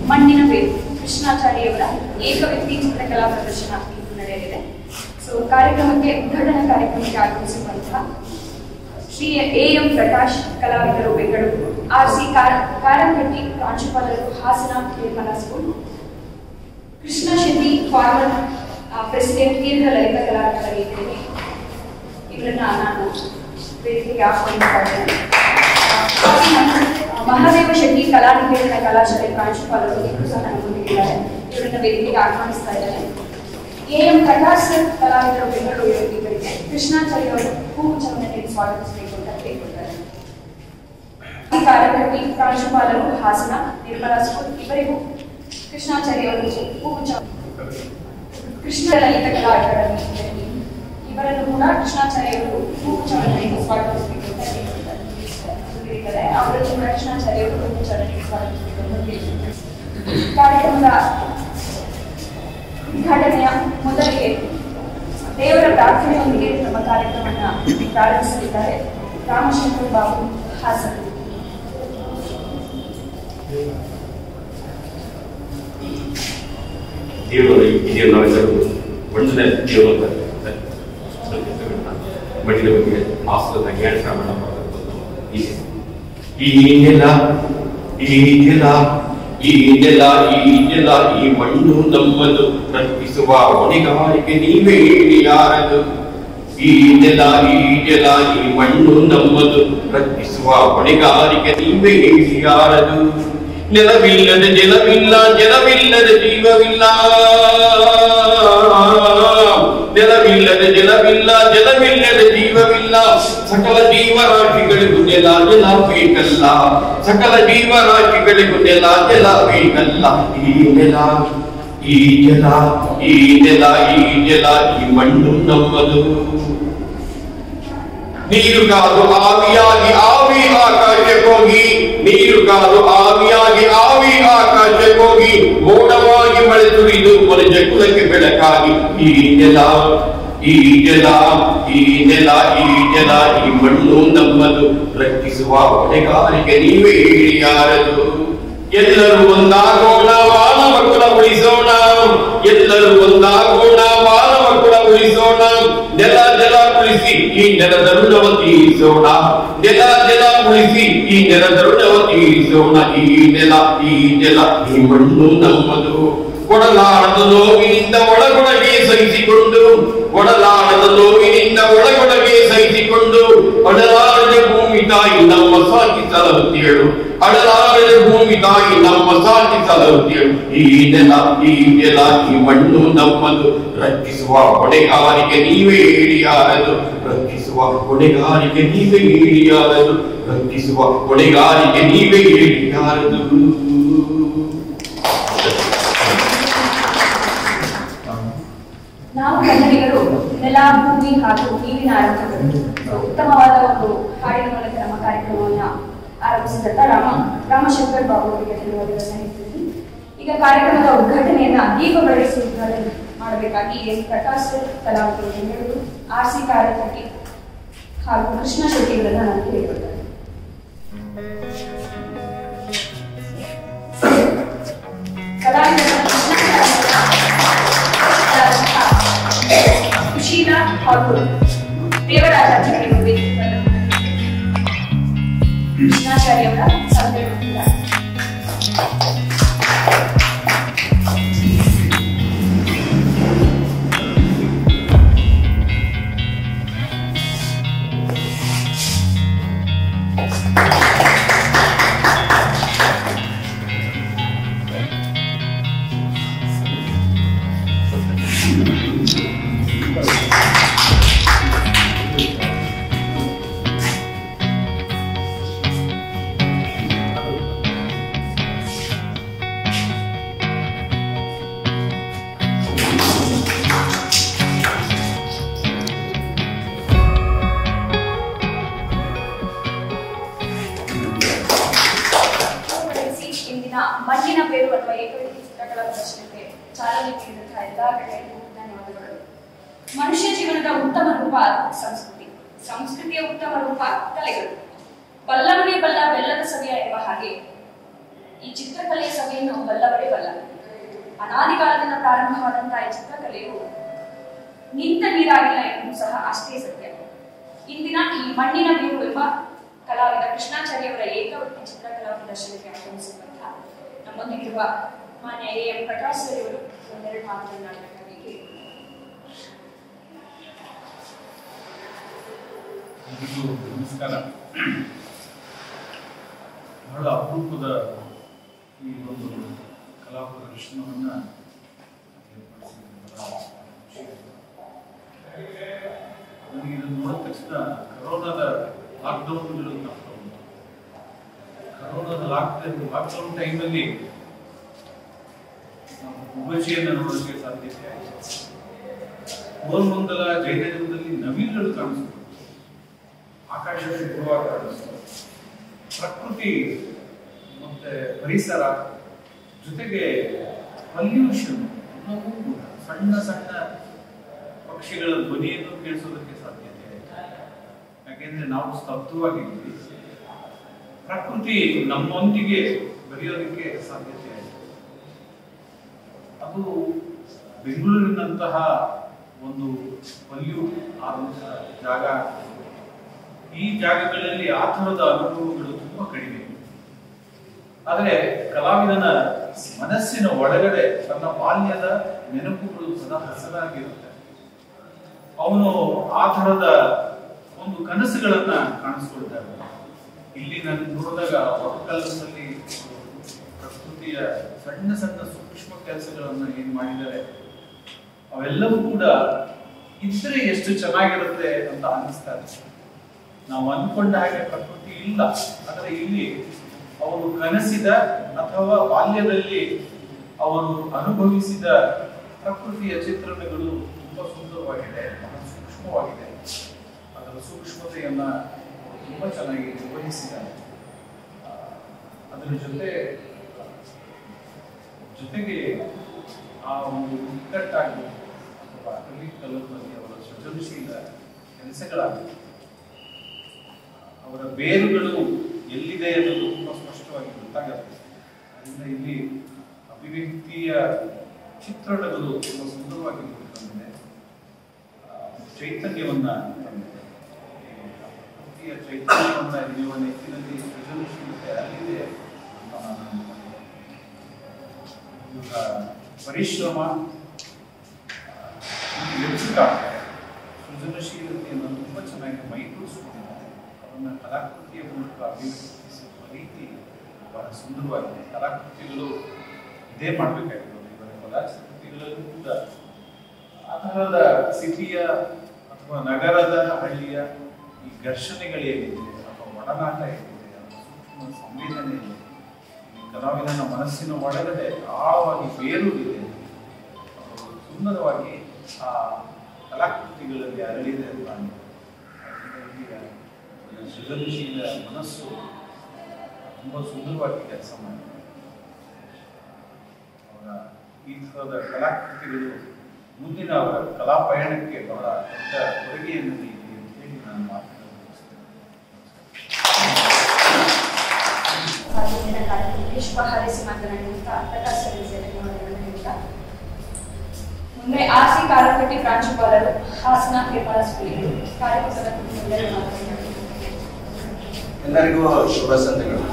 ಮಣ್ಣಿನ ಬೇರು ಕೃಷ್ಣಾಚಾರ್ಯವರ ಏಕವ್ಯಕ್ತಿ ಚಿತ್ರಕಲಾ ಪ್ರದರ್ಶನ ಇಂದು ನಡೆಯಲಿದೆ ಸೊ ಕಾರ್ಯಕ್ರಮಕ್ಕೆ ಉದ್ಘಾಟನಾ ಕಾರ್ಯಕ್ರಮಕ್ಕೆ ಆಗಮಿಸಿರುವಂತಹ ಶ್ರೀ ಎ ಎಂ ಪ್ರಕಾಶ್ ಕಲಾವಿದರು ಬೆಂಗಳೂರು ಆರ್ ಸಿ ಕಾರಂಗಟ್ಟಿ ಪ್ರಾಂಶುಪಾಲರು Hassan Nirmala school Krishna Shetty former president Kendra Lalit ಕಲಾ ಅಕಾಡೆಮಿ ಇವರನ್ನ ನಾನು ವೇದಿಕೆಗೆ ಆಹ್ವಾನಿಸ್ತಾ ಇದ್ದೇನೆ ಹಾಗೆ ನಮ್ಮ ಮಹಾದೇವ ಶೆಟ್ಟಿ ಕಲಾ ನಿಕೇತನ ಕಲಾಶಾಲೆ ಪ್ರಾಂಶುಪಾಲರು ಇವರು ಸಹ ನಮ್ಮೊಂದಿಗಿದ್ದಾರೆ ಇವರನ್ನ ವೇದಿಕೆಗೆ ಆಹ್ವಾನಿಸ್ತಾ ಇದ್ದೇನೆ ಎ ಎಂ ಪ್ರಕಾಶ್ ಸರ್ ಕಲಾವಿದರು ಬೆಂಗಳೂರು ಇವರಿಗೆ ಕೃಷ್ಣಾಚಾರ್ಯ ಅವರು ಹೂಗುಚ್ಛವನ್ನು ನೀಡಿ ಸ್ವಾಗತಿಸಬೇಕು ಅಂತ ಕೇಳಿಕೊಳ್ತಾರೆ ಈ ಕಾರ್ಯಕ್ರಮಿ ಪ್ರಾಂಶುಪಾಲರು ಹಾಸನ ನಿರ್ಮಲಾ ಸ್ಕೂಲ್ ಇವರಿಗೂ ಕೃಷ್ಣಾಚಾರ್ಯ ಅವರು ಹೂಗುಚ್ಛ ಕೃಷ್ಣ ಲಲಿತ ಕಲಾ ಅಕಾಡೆಮಿ ಇವರಿಗೆ ಇವರನ್ನು ಕೂಡ ಕೃಷ್ಣಾಚಾರ್ಯ ಅವರು ಹೂಗುಚ್ಛವನ್ನು ನೀಡಿ ಸ್ವಾಗತಿಸಬೇಕು ಅಂತ ಕೇಳಿಕೊಳ್ತಾರೆ ಹೇಳಿದ್ದಾರೆ ಅವರನ್ನು ಕೂಡ ಕೃಷ್ಣಾಚಾರ್ಯ ಅವರು ಹೂಗುಚ್ಛವನ್ನು ನೀಡಿ ಸ್ವಾಗತಿಸಬೇಕು ಅಂತ ಕೇಳಿಕೊಳ್ತಾರೆ ಕಾರ್ಯಕ್ರಮದ ಉದ್ಘಾಟನೆಯ ಮೊದಲಿಗೆ ದೇವರ ಪ್ರಾರ್ಥನೆಯೊಂದಿಗೆ ನಮ್ಮ ಕಾರ್ಯಕ್ರಮವನ್ನು ಪ್ರಾರಂಭಿಸಲಿದ್ದಾರೆ ರಾಮಶಂಕರ್ ಬಾಬು ಹಾಸನ್ ದೇವರು ಇದೆಯಲ್ಲ ನಾವೆಲ್ಲರೂ ಒಳ್ಳೆ ದೇವರು ಮಣ್ಣಿನ ಬಗ್ಗೆ ಆಸ್ಪದ ಜ್ಞಾನ ಶ್ರವಣ ಇದೆ ಈ ನೆಲ ಈ ನೆಲ ಈ ನೆಲ ಈ ನೆಲ ಈ ಮಣ್ಣು ನಮ್ಮದು ರಕ್ಷಿಸುವ ಹೊಣೆಗಾರಿಕೆ ನೀವೇ ಹೇಳಿ ಯಾರದು ಈ ನೆಲ ಈ ನೆಲ ಈ ಮಣ್ಣು ನಮ್ಮದು ರಕ್ಷಿಸುವ ಹೊಣೆಗಾರಿಕೆ ನೀವೇ ಹೇಳಿ ಯಾರದು ನೆಲವಿಲ್ಲದ ಜಲವಿಲ್ಲ ಜಲವಿಲ್ಲದ ಜೀವವಿಲ್ಲ ನೆಲವಿಲ್ಲದ ಜಲವಿಲ್ಲ ಜಲವಿಲ್ಲದ ಜೀವವಿಲ್ಲ ಸಕಲ ಜೀವರಾಶಿಗಳಿಗೂ ನೆಲ ಜಲ ಬೇಕಲ್ಲ ಸಕಲ ಜೀವರಾಶಿಗಳಿಗೂ ನೆಲ ಜಲ ಬೇಕಲ್ಲ ಈ ನೆಲ ಈ ಜಲ ಈ ನೆಲ ಈ ಜಲ ಈ ಮಣ್ಣು ನಮ್ಮದು ನೀರು ಕಾದು ಆವಿಯಾಗಿ ಆವಿ ಆಕಾಶಕ್ಕೋಗಿ ನೀರು ಕಾದು ಆವಿಯಾಗಿ ಆವಿ ಆಕಾಶಕ್ಕೋಗಿ ಮೋಡವಾಗಿ ಮಳೆ ಸುರಿದು ಮನುಜ ಕುಲಕ್ಕೆ ಬೆಳಕಾಗಿ ಈ ನೆಲ ಈ ಜಲ ಈ ನೆಲ ಈ ಜಲ ಈ ಮಣ್ಣು ನಮ್ಮದು ರಕ್ಷಿಸುವ ಹೊಣೆಗಾರಿಕೆ ನೀವೇ ಹೇಳಿ ಯಾರದು ಎಲ್ಲರೂ ಒಂದಾಗೋಣ ಮಾನವ ಕುಲ ಉಳಿಸೋಣ ಎಲ್ಲರೂ ಒಂದಾಗೋಣ ಮಾನವ ಕುಲ ಉಳಿಸೋಣ ನೆಲ ಜಲ ಉಳಿಸಿ ಈ ನೆಲದ ಋಣವ ತೀರಿಸೋಣ ನೆಲ ಜಲ ಉಳಿಸಿ ಈ ನೆಲದ ಋಣವ ತೀರಿಸೋಣ ಈ ನೆಲ ಈ ಜಲ ಈ ಮಣ್ಣು ನಮ್ಮದು ಕೊಡಲಾಡದ ನೋವಿನಿಂದ ಒಳಗೊಳಗೆ ಸಹಿಸಿಕೊಂಡು ಒಡಲಾಡದ ನೋವಿನಿಂದ ಒಳಗೊಳಗೆ ಸಹಿಸಿಕೊಂಡು ಅಡಲಾರದ ಭೂಮಿ ತಾಯಿ ನಮ್ಮ ಸಾಕಿ ಸಲಹುತ್ತೇಳು ಅಡಲಾರದ ಭೂಮಿ ತಾಯಿ ನಮ್ಮ ಸಾಕಿ ಸಲಹುತ್ತೇಳು ಈ ನೆಲ ಈ ನೆಲ ಈ ಮಣ್ಣು ನಮ್ಮದು ರಕ್ಷಿಸುವ ಹೊಣೆಗಾರಿಕೆ ನೀವೇ ಹೇಳಿ ಯಾರದು ರಕ್ಷಿಸುವ ಹೊಣೆಗಾರಿಕೆ ನೀವೇ ಹೇಳಿ ಯಾರದು ರಕ್ಷಿಸುವ ಹೊಣೆಗಾರಿಕೆ ನೀವೇ ಹೇಳಿ ಯಾರದು ನಾವು ಕನ್ನಡಿಗರು ನೆಲ ಭೂಮಿ ಹಾಗೂ ನೀರಿನ ಆರಂಭಗಳು ಉತ್ತಮವಾದ ಒಂದು ಹಾಡಿನ ಮೂಲಕ ನಮ್ಮ ಕಾರ್ಯಕ್ರಮವನ್ನ ಆರಂಭಿಸಿದಂತ ರಾಮ ರಾಮಶಂಕರ್ ಬಾಬು ಅವರಿಗೆ ಧನ್ಯವಾದಗಳನ್ನ ಹೇಳ್ತೀನಿ ಈಗ ಕಾರ್ಯಕ್ರಮದ ಉದ್ಘಾಟನೆಯನ್ನ ದೀಪ ಬೆಳೆಸಿ ಉದ್ಘಾಟನೆ ಮಾಡಬೇಕಾಗಿ ಎಸ್ ಪ್ರಕಾಶ್ ಕಲಾವಿದರು ಬೆಂಗಳೂರು ಆರ್ ಸಿ ಕಾರ್ಯಕರ್ತಿ ಹಾಗೂ ಕೃಷ್ಣ ಶೆಟ್ಟಿಗಳನ್ನ ನಾನು ಕೇಳಿಕೊಳ್ತೇನೆ ಕಲಾವಿದರ ಸುಶೀಲಾ ಹಾಗೂ ದೇವರಾಜ ಅವರಿಗೆ ಕೃಷ್ಣಾಚಾರ್ಯವರ ಸಹೋದರ ಬಳಸಿ ಇಂದಿನ ಮಣ್ಣಿನ ಬೇರು ಅಥವಾ ಏಕವ್ಯಕ್ತಿ ಚಿತ್ರಕಲಾ ಪ್ರದರ್ಶನಕ್ಕೆ ಚಾಲನೆ ನೀಡಿದಂತಹ ಎಲ್ಲಾ ಗಣ್ಯರಿಗೂ ಧನ್ಯವಾದಗಳು ಮನುಷ್ಯ ಜೀವನದ ಉತ್ತಮ ರೂಪ ಸಂಸ್ಕೃತಿ ಸಂಸ್ಕೃತಿಯ ಉತ್ತಮ ರೂಪ ಕಲೆಗಳು ಬಲ್ಲವನೇ ಬಲ್ಲ ಬೆಲ್ಲದ ಸವಿಯ ಎಂಬ ಹಾಗೆ ಈ ಚಿತ್ರಕಲೆಯ ಸಭೆಯನ್ನು ಬಲ್ಲವರೇ ಅನಾದಿ ಕಾಲದಿಂದ ಪ್ರಾರಂಭವಾದಂತಹ ಈ ಚಿತ್ರಕಲೆಯು ನಿಂತ ನೀರಾಗಿಲ್ಲ ಎಂಬುದು ಸಹ ಅಷ್ಟೇ ಸತ್ಯ ಇಂದಿನ ಈ ಮಣ್ಣಿನ ಬೀರು ಎಂಬ ಕಲಾವಿದ ಕೃಷ್ಣಾಚಾರ್ಯ ಅವರ ಏಕವೃತ್ತಿ ಚಿತ್ರಕಲಾ ಪ್ರದರ್ಶನಕ್ಕೆ ಆಗಮಿಸಿರುವಂತಹ ನಮ್ಮೊಂದಿಗಿರುವ ಮಾನ್ಯ ಎ ಎಂ ಪ್ರಕಾಶ್ ಸರ್ ಅವರು ಒಂದೆರಡು ಮಾತುಗಳನ್ನಾಡಬೇಕಾಗಿ ಕೇಳಿಕೊಳ್ಳುತ್ತೇನೆ. ಎಲ್ರಿಗೂ ನಮಸ್ಕಾರ ಬಹಳ ಅಪರೂಪದ ಈ ಒಂದು ಕಲಾ ಪ್ರದರ್ಶನವನ್ನ ಏರ್ಪಡಿಸಿದ ಬಹಳ ಖುಷಿ ಆಯ್ತು. ನನಗೆ ಇದನ್ನು ನೋಡಿದ ತಕ್ಷಣ ಕರೋನಾದ ಲಾಕ್ಡೌನ್ಗಳು ಜ್ಞಾಪಕ ಬಂತು. ಕರೋನಾದ ಲಾಕ್ಡೌನ್ ಲಾಕ್ಡೌನ್ ಟೈಮಲ್ಲಿ ನಾವು ಉಬಜಿಯನ್ನು ನೋಡೋದಕ್ಕೆ ಸಾಧ್ಯತೆ ಆಯಿತು ಕೋರ್ಮಂಗಲ ಜಯನಗರದಲ್ಲಿ ನವಿಲುಗಳು ಕಾಣಿಸ್ತು ಆಕಾಶ ಶುಭ್ರವಾಗಿ ಕಾಣಿಸ್ತು ಪ್ರಕೃತಿ ಮತ್ತೆ ಪರಿಸರ ಜೊತೆಗೆ ಪಲ್ಯೂಷನ್ ಎಲ್ಲವೂ ಕೂಡ ಸಣ್ಣ ಸಣ್ಣ ಪಕ್ಷಿಗಳ ಧ್ವನಿಯನ್ನು ಕೇಳಿಸೋದಕ್ಕೆ ಸಾಧ್ಯತೆ ಇದೆ. ಯಾಕೆಂದ್ರೆ ನಾವು ಸ್ತಬ್ಧವಾಗಿದ್ದೀವಿ ಪ್ರಕೃತಿ ನಮ್ಮೊಂದಿಗೆ ಬೆರೆಯೋದಕ್ಕೆ ಸಾಧ್ಯತೆ ಇದೆ ಅದು ಬೆಂಗಳೂರಿನಂತಹ ಒಂದು ಪಲ್ಯೂ ಆದಂತಹ ಜಾಗ ಈ ಜಾಗಗಳಲ್ಲಿ ಆ ಥರದ ಅನುಭವಗಳು ತುಂಬಾ ಕಡಿಮೆ ಆದರೆ ಕಲಾವಿದನ ಮನಸ್ಸಿನ ಒಳಗಡೆ ತನ್ನ ಬಾಲ್ಯದ ನೆನಪುಗಳು ಸದಾ ಹಸರಾಗಿರುತ್ತೆ ಅವನು ಆ ಥರದ ಒಂದು ಕನಸುಗಳನ್ನ ಕಾಣಿಸ್ಕೊಳ್ತಾ ಇದ್ದಾನೆ ಇಲ್ಲಿ ನಾನು ನೋಡಿದಾಗ ಒಕ್ಕಲಲ್ಲಿ ಪ್ರಕೃತಿಯ ಸಣ್ಣ ಸಣ್ಣ ಸೂಕ್ಷ್ಮ ಕೆಲಸಗಳನ್ನ ಏನ್ ಮಾಡಿದ್ದಾರೆ ಅವೆಲ್ಲವೂ ಕೂಡ ಇದ್ರೆ ಎಷ್ಟು ಚೆನ್ನಾಗಿರುತ್ತೆ ಅಂತ ಅನಿಸ್ತಾ ಇದೆ ನಾವು ಅಂದ್ಕೊಂಡ ಹಾಗೆ ಪ್ರಕೃತಿ ಇಲ್ಲ ಆದರೆ ಇಲ್ಲಿ ಅವರು ಕನಸಿದ ಅಥವಾ ಬಾಲ್ಯದಲ್ಲಿ ಅವರು ಅನುಭವಿಸಿದ ಪ್ರಕೃತಿಯ ಚಿತ್ರಣಗಳು ತುಂಬಾ ಸುಂದರವಾಗಿದೆ ಬಹಳ ಸೂಕ್ಷ್ಮವಾಗಿದೆ ಅದರ ಸೂಕ್ಷ್ಮತೆಯನ್ನ ಅವರು ತುಂಬಾ ಚೆನ್ನಾಗಿ ನಿರ್ವಹಿಸಿದ್ದಾರೆ ಆ, ಅದರ ಜೊತೆ ಜೊತೆಗೆ ಆ ಒಂದು ಇಕ್ಕಟ್ಟಾಗಿ ಅಥವಾ ಅಕ್ರಿಲಿಕ್ ಕಲರ್ನಲ್ಲಿ ಅವರ ಸೃಜನಶೀಲ ಕೆಲಸಗಳಾಗಿದೆ ಅವರ ಬೇರುಗಳು ಎಲ್ಲಿದೆ ಅನ್ನೋದು ತುಂಬಾ ಸ್ಪಷ್ಟವಾಗಿ ಗೊತ್ತಾಗುತ್ತೆ ಅದರಿಂದ ಇಲ್ಲಿ ಅಭಿವ್ಯಕ್ತಿಯ ಚಿತ್ರಣಗಳು ತುಂಬಾ ಸುಂದರವಾಗಿ ಬಂದಿದೆ ಆ, ಚೈತನ್ಯವನ್ನ ತಂದಿದೆ. ಈ ಪ್ರಕೃತಿಯ ಚೈತನ್ಯವನ್ನ ಇಲ್ಲಿರುವ ನೆಚ್ಚಿನಲ್ಲಿ ಸೃಜನಶೀಲತೆ ಅಲ್ಲಿದೆ ಅಂತ ನಾನು ಅನ್ಕೊಂಡಿದ್ದೆ. ಇವಾಗ ಪರಿಶ್ರಮ ಲೆಚ್ಚುಕ ಸೃಜನಶೀಲತೆಯನ್ನು ತುಂಬ ಚೆನ್ನಾಗಿ ಮೈಗೂಡಿಸ್ಕೊಂಡಿದ್ದಾರೆ ಅವನ್ನ ಕಲಾಕೃತಿಯ ಮೂಲಕ ಅಭಿವ್ಯಕ್ತಿಸುವ ರೀತಿ ಬಹಳ ಸುಂದರವಾಗಿದೆ ಕಲಾಕೃತಿಗಳು ಇದೇ ಮಾಡಬೇಕಾಗಿರೋದು ಇವರ ಕಲಾಕೃತಿಗಳಲ್ಲೂ ಕೂಡ ಆ ತರಹದ ಸಿಟಿಯ ಅಥವಾ ನಗರದ ಹಳ್ಳಿಯ ಈ ಘರ್ಷಣೆಗಳೇನಿದೆ ಅಥವಾ ಒಡನಾಟ ಏನಿದೆ ಅದರ ಸೂಕ್ಷ್ಮ ಸಂವೇದನೆ ಇದೆ ಈ ಕಲಾವಿದನ ಮನಸ್ಸಿನ ಒಳಗಡೆ ಆಳವಾಗಿ ಬೇರೂರಿದೆ ಅವರು ಸುಂದರವಾಗಿ ಆ ಕಲಾಕೃತಿಗಳಲ್ಲಿ ಅರಳಿದೆ ಅಂತ ನಾನು ಅದರಿಂದ ಇಲ್ಲಿಯ ಸೃಜನಶೀಲ ಮನಸ್ಸು ತುಂಬ ಸುಂದರವಾಗಿ ಕೆಲಸ ಮಾಡಿದೆ ಅವರ ಈ ಥರದ ಕಲಾಕೃತಿಗಳು ಮುಂದಿನ ಅವರ ಕಲಾ ಪಯಣಕ್ಕೆ ಬಹಳ ದೊಡ್ಡ ಕೊಡುಗೆಯನ್ನು ನೀಡಿದೆ ಅಂತ ಹೇಳಿ ನಾನು ಮಾತನಾಡಲು ಬಯಸ್ತೇನೆ. ಹಾಗೂ ಇಂದಿನ ಕಾರ್ಯಕ್ರಮಕ್ಕೆ ಶುಭ ಹಾರೈಸಿ ಮಾತನಾಡಿದಂತ ಪ್ರಕಾಶ್ ಸರ್ ಧನ್ಯವಾದಗಳನ್ನು ಹೇಳ್ತಾ ಮುಂದೆ ಆರ್ ಸಿ ಕಾಲಕಟ್ಟಿ ಪ್ರಾಂಶುಪಾಲರು ಹಾಸನ ನಿರ್ಮಲ ಸ್ಕೂಲಿಗೆ ಕಾರ್ಯಕ್ರಮದ ಕುರಿತು ಒಂದೆರಡು ಮಾತನಾಡಿದ್ದಾರೆ ಎಲ್ಲರಿಗೂ ಶುಭ ಸಂತೆಗಳು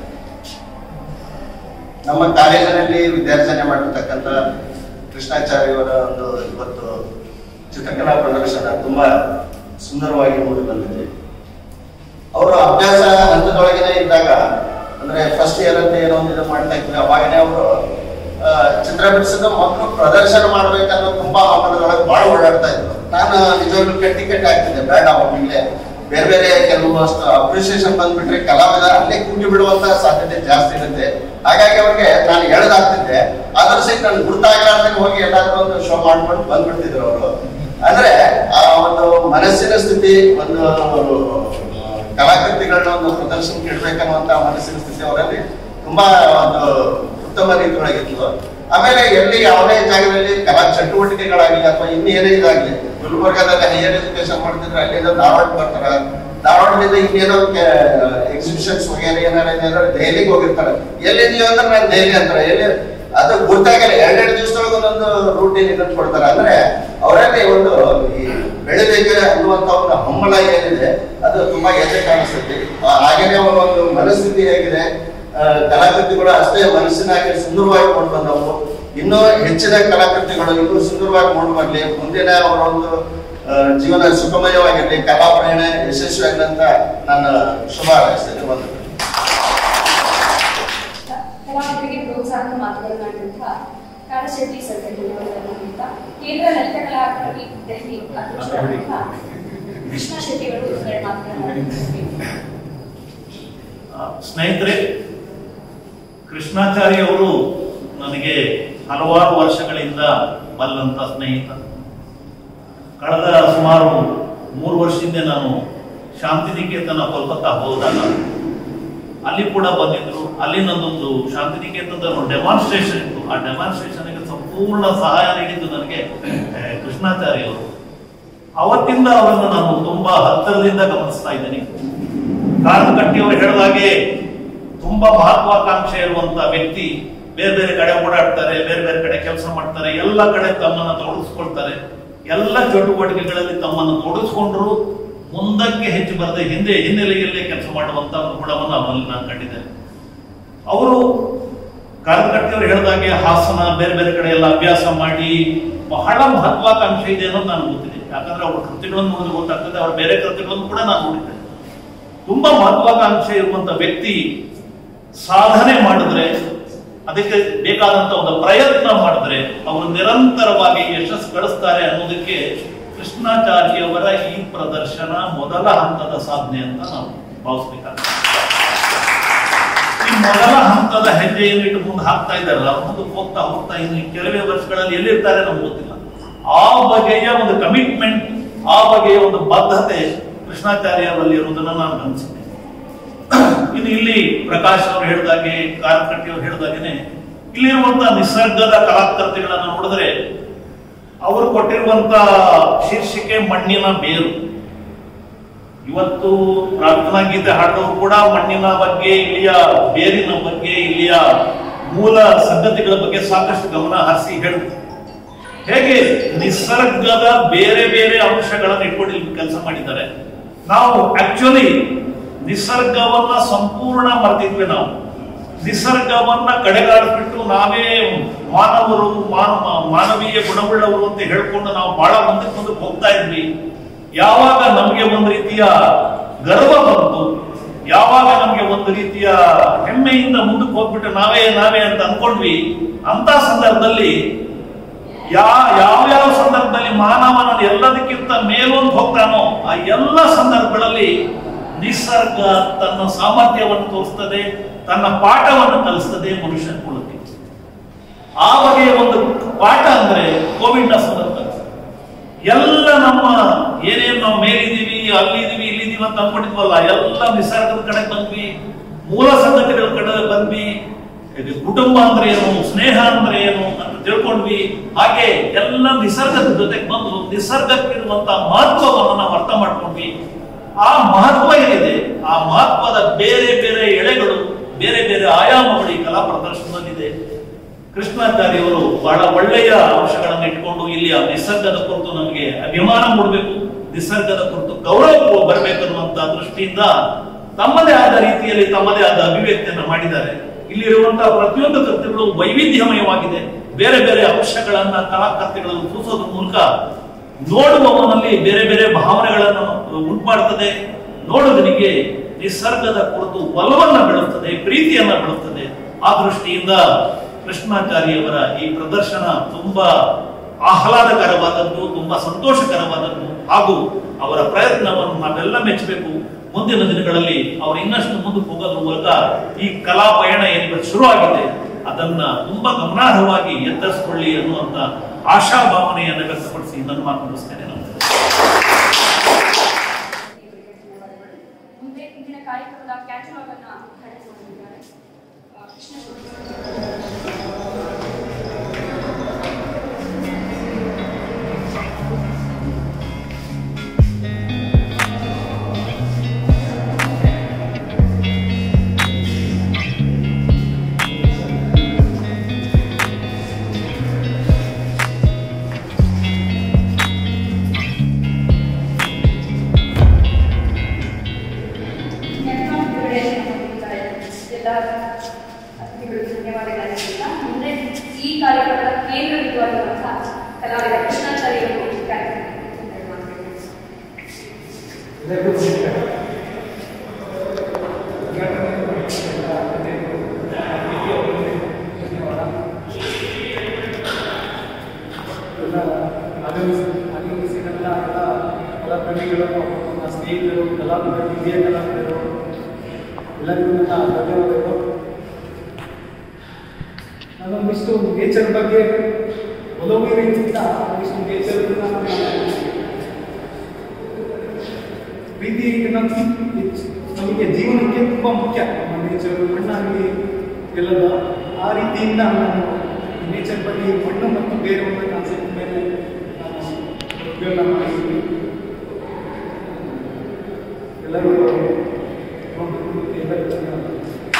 ನಮ್ಮ ಕಾಲೇಜಿನಲ್ಲಿ ವಿದ್ಯಾರ್ಜನೆ ಮಾಡಿರ್ತಕ್ಕಂಥ ಕೃಷ್ಣಾಚಾರ್ಯವರ ಒಂದು ಇವತ್ತು ಚಿತ್ರಕಲಾ ಪ್ರದರ್ಶನ ತುಂಬಾ ಸುಂದರವಾಗಿ ಮೂಡಿ ಬಂದಿದೆ ಅವರು ಅಭ್ಯಾಸ ಹಂತದೊಳಗನೆ ಇದ್ದಾಗ ಅಂದ್ರೆ ಫಸ್ಟ್ ಇಯರ್ ಅಂತ ಏನೋ ಒಂದು ಇದು ಮಾಡ್ತಾ ಇದ್ರು ಅವಾಗನೇ ಅವರು ಚಿತ್ರ ಬಿಡಿಸಿದ ಮಕ್ಕಳು ಪ್ರದರ್ಶನ ಮಾಡ್ಬೇಕನ್ನೋ ತುಂಬಾ ಹಬ್ಬದೊಳಗೆ ಬಹಳ ಓಡಾಡ್ತಾ ಇದ್ರು ನಾನು ನಿಜವಾಗ್ಲೂ ಕೆಟ್ಟಿ ಕೆಟ್ಟ ಆಗ್ತಿದ್ದೆ ಬೇಡ ಒಮ್ಮಿಗೆ ಬೇರೆ ಬೇರೆ ಕೆಲವು ಅಷ್ಟು ಅಪ್ರಿಸಿಯೇಷನ್ ಬಂದ್ಬಿಟ್ರೆ ಕಲಾವಿದ ಅಲ್ಲೇ ಕೂಗಿ ಬಿಡುವಂತ ಸಾಧ್ಯತೆ ಜಾಸ್ತಿ ಇರುತ್ತೆ ಹಾಗಾಗಿ ಅವ್ರಿಗೆ ನಾನು ಹೇಳ್ದಾಗ್ತಿದ್ದೆ ಆದ್ರೂ ಸಹಿತ ನಾನು ಗುರ್ತಾಗಲಾರ್ದಂಗೆ ಹೋಗಿ ಎಲ್ಲಾದ್ರೂ ಒಂದು ಶೋ ಮಾಡ್ಕೊಂಡು ಬಂದ್ಬಿಡ್ತಿದ್ರು ಅವರು ಅಂದ್ರೆ ಆ ಒಂದು ಮನಸ್ಸಿನ ಸ್ಥಿತಿ ಒಂದು ಕಲಾಕೃತಿಗಳನ್ನ ಒಂದು ಪ್ರದರ್ಶನಕ್ಕೆ ಇಡ್ಬೇಕನ್ನುವಂತ ಮನಸ್ಸಿನ ಸ್ಥಿತಿ ಅವರಲ್ಲಿ ತುಂಬಾ ಒಂದು ಉತ್ತಮ ರೀತಿಯೊಳಗಿತ್ತು ಆಮೇಲೆ ಎಲ್ಲಿ ಯಾವುದೇ ಜಾಗದಲ್ಲಿ ಕಲಾ ಚಟುವಟಿಕೆಗಳಾಗಲಿ ಅಥವಾ ಇನ್ನೇನೇ ಇದಾಗಲಿ ಗುಲ್ಬರ್ಗಾದಲ್ಲಿ ಹೈಯರ್ ಎಜುಕೇಶನ್ ಮಾಡ್ತಿದ್ರೆ ಅಲ್ಲಿಂದ ಧಾರವಾಡ ಬರ್ತಾರ ಧಾರವಾಡದಿಂದ ಇನ್ನೇನೋ ಎಕ್ಸಿಬಿಷನ್ಸ್ ವಗೇರೆ ಏನಾರ ಏನಾರ ದೆಹಲಿಗೆ ಹೋಗಿರ್ತಾರೆ ಎಲ್ಲಿದೀವಿ ಅಂದ್ರೆ ನಾನು ದೆಹಲಿ ಅಂತಾರೆ ಎಲ್ಲಿ ಅದು ಗುರ್ತಾಗಲ್ಲ ಎರಡೆರಡು ದಿವಸದೊಳಗೆ ಒಂದೊಂದು ರೂಟೀನ್ ಇದನ್ನು ಕೊಡ್ತಾರೆ ಅಂದ್ರೆ ಅವರಲ್ಲಿ ಒಂದು ಈ ಬೆಳಿಬೇಕು ಅನ್ನುವಂತ ಒಂದು ಹಮ್ಮಳ ಏನಿದೆ ಅದು ತುಂಬಾ ಎದೆ ಕಾಣಿಸ್ತೈತಿ ಆ- ಹಾಗೇನೆ ಅವರ ಒಂದು ಮನಸ್ಥಿತಿ ಹೇಗಿದೆ ಆ, ಕಲಾಕೃತಿಗಳು ಅಷ್ಟೇ ಮನಸ್ಸಿನಾಗಿ ಸುಂದರವಾಗಿ ಮೂಡಿ ಬಂದವು ಇನ್ನೂ ಹೆಚ್ಚಿನ ಕಲಾಕೃತಿಗಳು ಇನ್ನೂ ಸುಂದರವಾಗಿ ಮೂಡಿ ಬರ್ಲಿ ಮುಂದಿನ ಅವರ ಒಂದು ಆ, ಜೀವನ ಸುಖಮಯವಾಗಿರಲಿ ಕಲಾ ಪ್ರಯಾಣ ಯಶಸ್ವಿಯಾಗಲಿ ಅಂತ ನಾನು ಶುಭ ಹಾರೈಸ್ತೇನೆ ಒಂದು ಕಲಾವಿದರಿಗೆ ಪ್ರೋತ್ಸಾಹದ ಮಾತುಗಳನ್ನಾಡಿದಂತಹ ಕಾರಶೆಟ್ಟಿ ಸರ್ಕಲ್ನಿಂದ ಕೇಂದ್ರ ಲಲಿತಕಲಾ ಅಕಾಡೆಮಿ ದೆಹಲಿ ಅಧ್ಯಕ್ಷರಾದಂತಹ ಕೃಷ್ಣ ಶೆಟ್ಟಿಗಳು ಎರಡು ಮಾತುಗಳನ್ನಾಡಿದ್ದಾರೆ ಆ, ಸ್ನೇಹಿತರೆ ಕೃಷ್ಣಾಚಾರ್ಯ ಅವರು ನನಗೆ ಹಲವಾರು ವರ್ಷಗಳಿಂದ ಬಲ್ಲಂತ ಸ್ನೇಹಿತ ಕಳೆದ ಸುಮಾರು ಮೂರು ವರ್ಷದಿಂದ ನಾನು ಶಾಂತಿನಿಕೇತನ ಕೋಲ್ಕತ್ತಾ ಹೋದಾಗ ಅಲ್ಲಿ ಕೂಡ ಬಂದಿದ್ರು ಅಲ್ಲಿ ನಂದೊಂದು ಶಾಂತಿನಿಕೇತನದ ಒಂದು ಡೆಮಾನ್ಸ್ಟ್ರೇಷನ್ ಇತ್ತು ಆ ಡೆಮಾನ್ಸ್ಟ್ರೇಷನ್ಗೆ ಸಂಪೂರ್ಣ ಸಹಾಯ ನೀಡಿದ್ದು ನನಗೆ ಆ, ಕೃಷ್ಣಾಚಾರ್ಯ ಅವರು ಅವತ್ತಿಂದ ಅವರನ್ನು ನಾನು ತುಂಬಾ ಹತ್ತಿರದಿಂದ ಗಮನಿಸ್ತಾ ಇದ್ದೀನಿ ಕಾರಣಕಟ್ಟಿ ಅವರು ಹೇಳಿದಾಗೆ ತುಂಬಾ ಮಹತ್ವಾಕಾಂಕ್ಷೆ ಇರುವಂತ ವ್ಯಕ್ತಿ ಬೇರೆ ಬೇರೆ ಕಡೆ ಓಡಾಡ್ತಾರೆ ಬೇರೆ ಬೇರೆ ಕಡೆ ಕೆಲಸ ಮಾಡ್ತಾರೆ ಎಲ್ಲ ಕಡೆ ತಮ್ಮನ್ನ ತೊಡಗಿಸ್ಕೊಳ್ತಾರೆ ಎಲ್ಲ ಚಟುವಟಿಕೆಗಳಲ್ಲಿ ತಮ್ಮನ್ನು ತೊಡಗಿಸ್ಕೊಂಡ್ರು ಮುಂದಕ್ಕೆ ಹೆಚ್ಚು ಬರದೆ ಹಿಂದೆ ಹಿನ್ನೆಲೆಯಲ್ಲೇ ಕೆಲಸ ಮಾಡುವಂತ ಒಂದು ಗುಣವನ್ನು ಅವರಲ್ಲಿ ನಾನು ಕಂಡಿದ್ದೇನೆ ಅವರು ಕಾರಣಕಟ್ಟಿ ಅವರು ಹೇಳಿದಾಗೆ ಹಾಸನ ಬೇರೆ ಬೇರೆ ಕಡೆ ಎಲ್ಲ ಅಭ್ಯಾಸ ಮಾಡಿ ಬಹಳ ಮಹತ್ವಾಕಾಂಕ್ಷೆ ಇದೆ ಅನ್ನೋದು ನಾನು ಗೊತ್ತಿದೆ ಯಾಕಂದ್ರೆ ಅವ್ರ ಕೃತಿಗಳನ್ನು ನೋಡಿದ್ರೆ ಗೊತ್ತಾಗ್ತದೆ ಅವ್ರ ಬೇರೆ ಕೃತಿಗಳನ್ನು ಕೂಡ ನಾನು ನೋಡಿದ್ದೆ ತುಂಬಾ ಮಹತ್ವಾಕಾಂಕ್ಷೆ ಇರುವಂತ ವ್ಯಕ್ತಿ ಸಾಧನೆ ಮಾಡಿದ್ರೆ ಅದಕ್ಕೆ ಬೇಕಾದಂತ ಒಂದು ಪ್ರಯತ್ನ ಮಾಡಿದ್ರೆ ಅವರು ನಿರಂತರವಾಗಿ ಯಶಸ್ಸು ಗಳಿಸ್ತಾರೆ ಅನ್ನೋದಕ್ಕೆ ಕೃಷ್ಣಾಚಾರ್ಯವರ ಈ ಪ್ರದರ್ಶನ ಮೊದಲ ಹಂತದ ಸಾಧನೆ ಅಂತ ನಾವು ಭಾವಿಸ್ಬೇಕಾಗ್ತದೆ ಈ ಮೊದಲ ಹಂತದ ಹೆಜ್ಜೆಯನ್ನು ಇಟ್ಟು ಮುಂದೆ ಹಾಕ್ತಾ ಇದ್ದಾರಲ್ಲ ಮುಂದಕ್ಕೆ ಹೋಗ್ತಾ ಹೋಗ್ತಾ ಇನ್ನು ಕೆಲವೇ ವರ್ಷಗಳಲ್ಲಿ ಎಲ್ಲಿರ್ತಾರೆ ನಮ್ಗೆ ಗೊತ್ತಿಲ್ಲ ಆ ಬಗೆಯ ಒಂದು ಕಮಿಟ್ಮೆಂಟ್ ಆ ಬಗೆಯ ಒಂದು ಬದ್ಧತೆ ಕೃಷ್ಣಾಚಾರ್ಯ ಅವರಲ್ಲಿ ಇರುವುದನ್ನು ನಾನು ಗಮನಿಸಿದ್ದೇನೆ ಇನ್ನು ಇಲ್ಲಿ ಪ್ರಕಾಶ್ ಅವರು ಹೇಳಿದಾಗೆ ಕಾರಕಟ್ಟಿ ಅವರು ಹೇಳಿದಾಗೇನೆ ಇಲ್ಲಿರುವಂತಹ ನಿಸರ್ಗದ ಕಲಾಕೃತಿಗಳನ್ನು ನೋಡಿದ್ರೆ ಅವರು ಕೊಟ್ಟಿರುವಂತ ಶೀರ್ಷಿಕೆ ಮಣ್ಣಿನ ಬೇರು ಇವತ್ತು ಪ್ರಾರ್ಥನಾ ಗೀತೆ ಹಾಡೋರು ಕೂಡ ಮಣ್ಣಿನ ಬಗ್ಗೆ ಇಲ್ಲಿಯ ಬೇರಿನ ಬಗ್ಗೆ ಇಲ್ಲಿಯ ಮೂಲ ಸಂಗತಿಗಳ ಬಗ್ಗೆ ಸಾಕಷ್ಟು ಗಮನ ಹರಿಸಿ ಹೇಳುತ್ತೆ ಹೇಗೆ ನಿಸರ್ಗದ ಬೇರೆ ಬೇರೆ ಅಂಶಗಳನ್ನು ಇಟ್ಕೊಂಡು ಇಲ್ಲಿ ಕೆಲಸ ಮಾಡಿದ್ದಾರೆ ನಾವು ಆಕ್ಚುಲಿ ನಿಸರ್ಗವನ್ನ ಸಂಪೂರ್ಣ ಮರ್ತಿದ್ವಿ ನಾವು ನಿಸರ್ಗವನ್ನ ಕಡೆಗಾಡಿಸ್ಬಿಟ್ಟು ನಾವೇ ಮಾನವರು ಮಾನವ ಮಾನವೀಯ ಗುಣವುಳ್ಳವರು ಅಂತ ಹೇಳ್ಕೊಂಡು ನಾವು ಬಹಳ ಮುಂದಕ್ಕೆ ಮುಂದಕ್ಕೆ ಹೋಗ್ತಾ ಇದ್ವಿ ಯಾವಾಗ ನಮಗೆ ಒಂದು ರೀತಿಯ ಗರ್ವ ಬಂತು ಯಾವಾಗ ನಮಗೆ ಒಂದು ರೀತಿಯ ಹೆಮ್ಮೆಯಿಂದ ಮುಂದಕ್ಕೆ ಹೋಗ್ಬಿಟ್ಟು ನಾವೇ ನಾವೇ ಅಂತ ಅನ್ಕೊಂಡ್ವಿ ಅಂತ ಸಂದರ್ಭದಲ್ಲಿ ಯಾ ಯಾವ್ಯಾವ ಸಂದರ್ಭದಲ್ಲಿ ಮಾನವನ ಎಲ್ಲದಕ್ಕಿಂತ ಮೇಲೊಂದು ಹೋಗ್ತಾನೋ ಆ ಎಲ್ಲ ಸಂದರ್ಭಗಳಲ್ಲಿ ನಿಸರ್ಗ ತನ್ನ ಸಾಮರ್ಥ್ಯವನ್ನು ತೋರಿಸ್ತದೆ ತನ್ನ ಪಾಠವನ್ನು ಕಲಿಸ್ತದೆ ಮನುಷ್ಯ ಕುಲಕ್ಕೆ ಆ ಬಗೆಯ ಒಂದು ಪಾಠ ಅಂದ್ರೆ ಕೋವಿಡ್ ನ ಸಂದರ್ಭ ಎಲ್ಲ ನಮ್ಮ ಏನೇನ್ ನಾವು ಮೇಲಿದೀವಿ ಅಲ್ಲಿದೀವಿ ಇಲ್ಲಿದೀವಿ ಅಂತ ಅನ್ಕೊಂಡಿದ್ವಲ್ಲ ಎಲ್ಲ ನಿಸರ್ಗದ ಕಡೆ ಬಂದ್ವಿ ಮೂಲ ಸಂಗತಿಗಳ ಕಡೆ ಬಂದ್ವಿ ಇದು ಕುಟುಂಬ ಅಂದ್ರೆ ಏನು ಸ್ನೇಹ ಅಂದ್ರೆ ಏನು ಅಂತ ತಿಳ್ಕೊಂಡ್ವಿ ಹಾಗೆ ಎಲ್ಲ ನಿಸರ್ಗದ ಜೊತೆಗೆ ಬಂದು ನಿಸರ್ಗಕ್ಕಿರುವಂತ ಮಹತ್ವವನ್ನು ನಾವು ಅರ್ಥ ಮಾಡ್ಕೊಂಡ್ವಿ ಆ ಮಹತ್ವ ಏನಿದೆ ಆ ಮಹತ್ವದ ಬೇರೆ ಬೇರೆ ಎಳೆಗಳು ಬೇರೆ ಬೇರೆ ಆಯಾಮಗಳು ಈ ಕಲಾ ಪ್ರದರ್ಶನದಲ್ಲಿದೆ ಕೃಷ್ಣಾಚಾರ್ಯವರು ಬಹಳ ಒಳ್ಳೆಯ ಅಂಶಗಳನ್ನು ಇಟ್ಕೊಂಡು ಇಲ್ಲಿ ಆ ನಿಸರ್ಗದ ಕುರಿತು ನಮಗೆ ಅಭಿಮಾನ ಮೂಡಬೇಕು ನಿಸರ್ಗದ ಕುರಿತು ಗೌರವ ಬರಬೇಕು ಅನ್ನುವಂತ ದೃಷ್ಟಿಯಿಂದ ತಮ್ಮದೇ ಆದ ರೀತಿಯಲ್ಲಿ ತಮ್ಮದೇ ಆದ ಅಭಿವ್ಯಕ್ತಿಯನ್ನು ಮಾಡಿದ್ದಾರೆ ಇಲ್ಲಿರುವಂತಹ ಪ್ರತಿಯೊಂದು ಕೃತಿಗಳು ವೈವಿಧ್ಯಮಯವಾಗಿದೆ ಬೇರೆ ಬೇರೆ ಅಂಶಗಳನ್ನ ಕಲಾಕೃತಿಗಳನ್ನು ಸೂಸೋದ್ರ ಮೂಲಕ ನೋಡುವವನಲ್ಲಿ ಬೇರೆ ಬೇರೆ ಭಾವನೆಗಳನ್ನು ಉಂಟುಮಾಡ್ತದೆ ನೋಡುಗನಿಗೆ ನಿಸರ್ಗದ ಕುರಿತು ಒಲವನ್ನ ಬೆಳೆಸ್ತದೆ ಪ್ರೀತಿಯನ್ನ ಬೆಳೆಸ್ತದೆ ಆ ದೃಷ್ಟಿಯಿಂದ ಕೃಷ್ಣಾಚಾರ್ಯವರ ಈ ಪ್ರದರ್ಶನ ತುಂಬಾ ಆಹ್ಲಾದಕರವಾದದ್ದು ತುಂಬಾ ಸಂತೋಷಕರವಾದದ್ದು ಹಾಗೂ ಅವರ ಪ್ರಯತ್ನವನ್ನು ನಾವೆಲ್ಲ ಮೆಚ್ಚಬೇಕು ಮುಂದಿನ ದಿನಗಳಲ್ಲಿ ಅವರು ಇನ್ನಷ್ಟು ಮುಂದಕ್ಕೆ ಹೋಗೋದ್ರ ಮೂಲಕ ಈ ಕಲಾ ಪಯಣ ಏನಿವತ್ತು ಶುರುವಾಗಿದೆ ಅದನ್ನ ತುಂಬಾ ಗಮನಾರ್ಹವಾಗಿ ಎತ್ತರಿಸಿಕೊಳ್ಳಿ ಅನ್ನುವಂತ ಆಶಾಭಾವನೆಯನ್ನು ವ್ಯಕ್ತಪಡಿಸಿ ನನ್ನ ಮಾತು ಮುಗಿಸ್ತೇನೆ ನಮಸ್ಕಾರ ಮುಂದೆ ಇಂದಿನ ಕಾರ್ಯಕ್ರಮದ ಕ್ಯಾಟಲಾಗ್ ಅನ್ನ ಉದ್ಘಾಟನೆ ಮಾಡಲಿದ್ದಾರೆ ಆ, ಕೃಷ್ಣ ಶೆಟ್ಟಿ. ಿ ಈ ಕಾರ್ಯಕ್ರಮದ ಕೇಂದ್ರ ಬಿಂದುವಾಗಿರುವಂತಹ ಕಲಾವಿದ ಕೃಷ್ಣಾಚಾರ್ಯ ಅವರು ಈ ಕಾರ್ಯಕ್ರಮಕ್ಕೆ ಒಂದೆರಡು ಮಾತುಗಳನ್ನು ಎಲ್ಲರಿಗೂ ನಮಸ್ಕಾರ ಉದ್ಘಾಟನೆ ಮಾಡಿದಂಥ ಅತಿಥಿಗಳು, ಅತಿಥಿಯವರಿಗೆ ಧನ್ಯವಾದ. ಎಲ್ಲ ಆಗಮಿಸಿ ಆಗಮಿಸಿದಂಥ ಎಲ್ಲ ಕಲಾಪ್ರೇಮಿಗಳು ನನ್ನ ಸ್ನೇಹಿತರು ಕಲಾವಿದರು ಹಿರಿಯ ಕಲಾವಿದರು ಎಲ್ಲರಿಗೂ ನನ್ನ ಧನ್ಯವಾದಗಳು ನಾನೊಂದಿಷ್ಟು ನೇಚರ್ ಬಗ್ಗೆ ಒಲವು ಇರೋದ್ರಿಂದ ಒಂದಿಷ್ಟು ನೇಚರ್ ನಾನು ಪ್ರೀತಿ ನಮ್ಗೆ ನಮಗೆ ಜೀವನಕ್ಕೆ ತುಂಬ ಮುಖ್ಯ ನಮ್ಮ ನೇಚರ್ ಮಣ್ಣಾಗಲಿ ಎಲ್ಲದ ಆ ರೀತಿಯಿಂದ ನಾನು ನೇಚರ್ ಬಗ್ಗೆ ಮಣ್ಣು ಮತ್ತು ಬೇರೆಯವರ ಕಾನ್ಸೆಪ್ಟ್ ಮೇಲೆ ನಾನು ಉಪಯೋಗ ಮಾಡಿದ್ದೀನಿ ಎಲ್ಲರೂ ನೋಡ್ಬೇಕು ಎಲ್ಲರಿಗೂ ಧನ್ಯವಾದ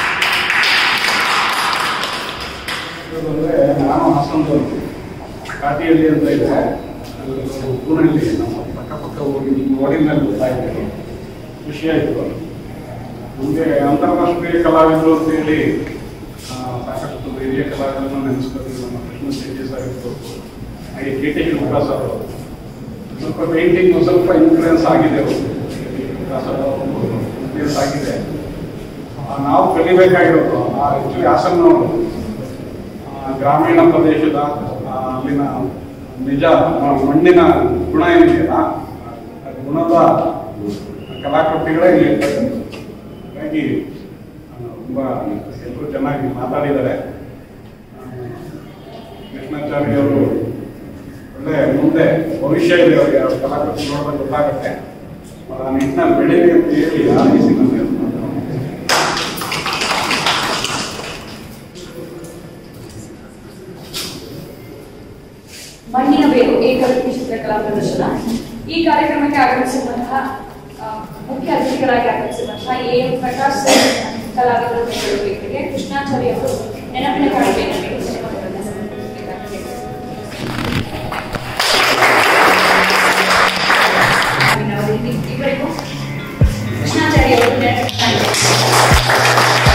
ಅಂದರೆ ನಾನು ಹಾಸನದವರು ಕಾಟಿಯಲ್ಲಿ ಅಂತ ಇದೆ ಅಲ್ಲಿ ಊರಲ್ಲಿ ನಮ್ಮ ಪಕ್ಕ ಹೋಗಿ ರೋಡಿನ ಮೇಲೆ ಗೊತ್ತಾಯಿತು ಖುಷಿ ಆಯಿತು ನಮಗೆ ಅಂತಾರಾಷ್ಟ್ರೀಯ ಕಲಾವಿದರು ಅಂತೇಳಿ ಆ, ಸಾಕಷ್ಟು ಹಿರಿಯ ಕಲಾವಿದರನ್ನು ನೆನೆಸ್ಕೊತೀವಿ ನಮ್ಮ ಕೃಷ್ಣ ಶೆಟ್ಟಿ ಸರ್ ಇರ್ಬೋದು ಹಾಗೆ ಕೆ ಟಿ ಶಿವಪ್ರಸಾದ್ ಅವರು ಸ್ವಲ್ಪ ಪೇಂಟಿಂಗ್ ಸ್ವಲ್ಪ ಇನ್ಫ್ಲೂಯೆನ್ಸ್ ಆಗಿದೆ ಅವರು ಇನ್ಫ್ಲೂಯೆನ್ಸ್ ಆಗಿದೆ ಆ, ನಾವು ಕಲಿಬೇಕಾಗಿರೋದು ಆ ಆ್ಯಕ್ಚುಲಿ ಹಾಸನವರು ಆ, ಗ್ರಾಮೀಣ ಪ್ರದೇಶದ ಆ, ಅಲ್ಲಿನ ನಿಜ ಆ, ಮಣ್ಣಿನ ಗುಣ ಏನಿದೆಯಲ್ಲ ಆ ಗುಣದ ಕಲಾಕೃತಿಗಳೇ ಇಲ್ಲಿ ಇರ್ತಕ್ಕಂಥದ್ದು ಹಾಗಾಗಿ ಆ, ತುಂಬ ಎಲ್ಲರೂ ಚೆನ್ನಾಗಿ ಮಾತಾಡಿದ್ದಾರೆ ಆ, ಕೃಷ್ಣಾಚಾರ್ಯ ಅವರು ಒಳ್ಳೆ ಮುಂದೆ ಭವಿಷ್ಯ ಇದೆ ಅವರಿಗೆ ಅವ್ರ ಕಲಾಕೃತಿ ನೋಡಿದ್ರೆ ಗೊತ್ತಾಗುತ್ತೆ ಅವ್ರು ಆ ನಿಟ್ಟಿನಲ್ಲಿ ಬೆಳೀಲಿ ಅಂತ ಹೇಳಿ ಆಲಿಸಿ ನಾನು ಹೇಳ್ತೀನಿ. ಮಣ್ಣಿನ ಬೇರು ಏಕವ್ಯಕ್ತಿ ಚಿತ್ರಕಲಾ ಪ್ರದರ್ಶನ ಈ ಕಾರ್ಯಕ್ರಮಕ್ಕೆ ಆಗಮಿಸಿರುವಂತಹ ಆ, ಮುಖ್ಯ ಅತಿಥಿಗಳಾಗಿ ಆಗಮಿಸಿರುವಂತಹ ಎ ಎಂ ಪ್ರಕಾಶ್ ಸರ್ ಕಲಾವಿದರು ಬೆಂಗಳೂರಿಗೆ ಕೃಷ್ಣಾಚಾರ್ಯ ಅವರು ನೆನಪಿನ ಕಾಣಿಕೆಯನ್ನು ನೀಡಿ ಧನ್ಯವಾದಗಳನ್ನು ಸಮರ್ಪಿಸಬೇಕಾಗಿದೆ. ಅಭಿನವರಿಗೆ ಇವರಿಗೂ ಕೃಷ್ಣಾಚಾರ್ಯ ಅವರು ನೆನಪಿನ ಕಾಣಿಕೆ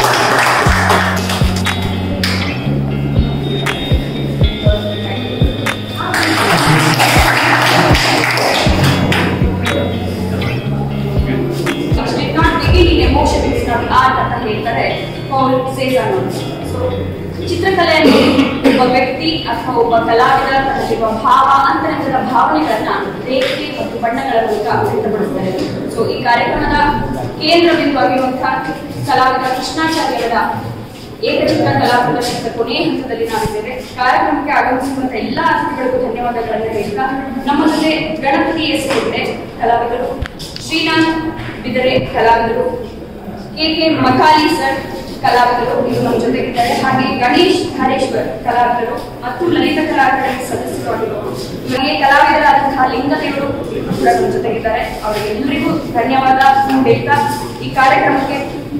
It did not begin in emotion, it's not art ಅಂತ ಹೇಳ್ತಾರೆ ಪೌಲ್ ಸೇಜಾನೋ ಸೊ ಚಿತ್ರಕಲೆಯಲ್ಲಿ ಒಬ್ಬ ವ್ಯಕ್ತಿ ಅಥವಾ ಒಬ್ಬ ಕಲಾವಿದ ತನ್ನಲ್ಲಿರುವ ಭಾವ ಅಂತರಂಗದ ಭಾವನೆಗಳನ್ನ ರೇಖೆ ಮತ್ತು ಬಣ್ಣಗಳ ಮೂಲಕ ವ್ಯಕ್ತಪಡಿಸ್ತಾರೆ ಸೊ ಈ ಕಾರ್ಯಕ್ರಮದ ಕೇಂದ್ರ ಬಿಂದುವಾಗಿರುವಂತಹ ಕಲಾವಿದ ಕೃಷ್ಣಾಚಾರ್ಯರ ಏಕಚಿತ್ರ ಕಲಾ ಪ್ರದರ್ಶನದ ಕೊನೆಯ ಹಂತದಲ್ಲಿ ನಾವಿದ್ದೇವೆ ಕಾರ್ಯಕ್ರಮಕ್ಕೆ ಆಗಮಿಸಿರುವಂತಹ ಎಲ್ಲ ಅತಿಥಿಗಳಿಗೂ ಧನ್ಯವಾದಗಳನ್ನು ಹೇಳ್ತಾ ನಮ್ಮ ಜೊತೆ ಗಣಪತಿ ಎಸ್ ಹೆಗ್ಡೆ ಕಲಾವಿದರು ಶ್ರೀನಾಥ್ ಬಿದರೆ ಕಲಾವಿದರು ಕೆ ಕೆ ಮಕಾಲಿ ಸರ್ ಕಲಾವಿದರು ಇವರು ನಮ್ಮ ಜೊತೆಗಿದ್ದಾರೆ ಹಾಗೆ ಗಣೇಶ್ ಹರೇಶ್ವರ್ ಕಲಾವಿದರು ಮತ್ತು ಲಲಿತ ಕಲಾ ಅಕಾಡೆಮಿ ಸದಸ್ಯರಾಗಿರುವರು ಇವರಿಗೆ ಕಲಾವಿದರಾದಂತಹ ಲಿಂಗದೇವರು ಕೂಡ ನಮ್ಮ ಜೊತೆಗಿದ್ದಾರೆ ಅವರಿಗೆಲ್ಲರಿಗೂ ಧನ್ಯವಾದ ಹೇಳ್ತಾ ಈ ಕಾರ್ಯಕ್ರಮಕ್ಕೆ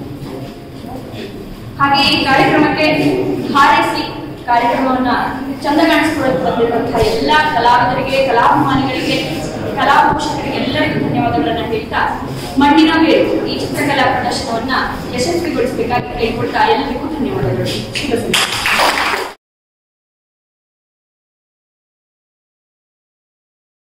ಹಾಗೆ ಈ ಕಾರ್ಯಕ್ರಮಕ್ಕೆ ಹಾರೈಸಿ ಕಾರ್ಯಕ್ರಮವನ್ನ ಚಂದ ಕಾಣಿಸ್ಕೊಳ್ಳೋಕೆ ಬಂದಿರುವಂತಹ ಎಲ್ಲ ಕಲಾವಿದರಿಗೆ ಕಲಾಭಿಮಾನಿಗಳಿಗೆ ಕಲಾ ಪೋಷಕರಿಗೆ ಎಲ್ಲರಿಗೂ ಧನ್ಯವಾದಗಳನ್ನ ಹೇಳ್ತಾ ಮಣ್ಣಿನ ಬೇರು ಈ ಚಿತ್ರಕಲಾ ಪ್ರದರ್ಶನವನ್ನ ಯಶಸ್ವಿಗೊಳಿಸಬೇಕಾಗಿ ಕೇಳ್ಕೊಳ್ತಾ ಎಲ್ಲರಿಗೂ ಧನ್ಯವಾದಗಳು ಶುಭ ಸಂಜೆ.